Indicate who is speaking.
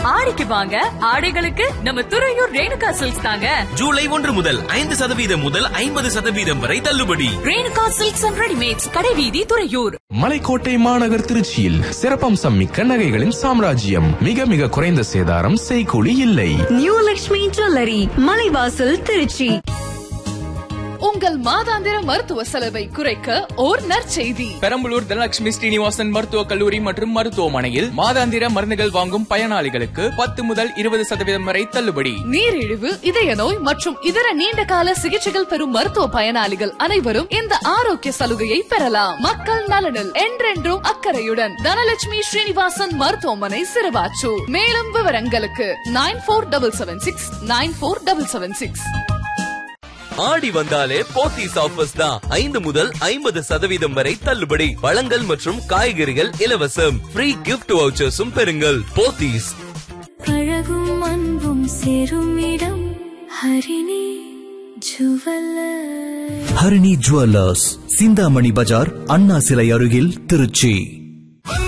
Speaker 1: ஆடிக்கு வாங்க ஆடைகளுக்கு நம்ம துறையூர் ரேணுகா சில்க்ஸ் தாங்க
Speaker 2: ஜூலை ஒன்று முதல் ஐந்து சதவீதம் முதல் ஐம்பது சதவீதம் வரை தள்ளுபடி
Speaker 1: ரேணுகா சில்க்ஸ் அண்ட் ரெடிமேட்ஸ் கடைவீதி துறையூர்
Speaker 3: மலைக்கோட்டை மாநகர் திருச்சியில் சிறப்பம்சம் மிக்க நகைகளின் சாம்ராஜ்யம் மிக மிக குறைந்த சேதாரம் செய்கூலி இல்லை
Speaker 4: நியூ லக்ஷ்மி ஜுவல்லரி மலைவாசல் திருச்சி
Speaker 5: உங்கள் மாதாந்திர மருத்துவ செலவை குறைக்க ஓர் நற்செய்தி
Speaker 6: பெரம்பலூர் தனலட்சுமி ஸ்ரீனிவாசன் மருத்துவக் கல்லூரி மற்றும் மருத்துவமனையில் மாதாந்திர மருந்துகள் வாங்கும் பயனாளிகளுக்கு பத்து முதல் இருபது சதவீதம் வரை தள்ளுபடி
Speaker 5: நீரிழிவு இதய நோய் மற்றும் இதர நீண்ட கால சிகிச்சைகள் பெறும் மருத்துவ பயனாளிகள் அனைவரும் இந்த ஆரோக்கிய சலுகையை பெறலாம் மக்கள் நலனில் என்றென்றும் அக்கறையுடன் தனலட்சுமி ஸ்ரீனிவாசன் மருத்துவமனை சிறுவாச்சூர் மேலும் விவரங்களுக்கு nine four double seven six nine four double seven six
Speaker 2: ஆடி வந்தாலே போத்தீஸ் ஆஃபர்ஸ் தான் ஐந்து முதல் ஐம்பது சதவீதம் வரை தள்ளுபடி பழங்கள் மற்றும் காய்கறிகள் இலவசம் ஃப்ரீ கிஃப்ட் வவுச்சர்ஸும் பெறுங்கள் போத்தீஸ்
Speaker 7: அழகும் அன்பும் சேரும் இடம் ஹரிணி ஜுவல்லர்
Speaker 8: ஹரிணி ஜுவல்லர்ஸ் சிந்தாமணி பஜார் அண்ணா சிலை அருகில் திருச்சி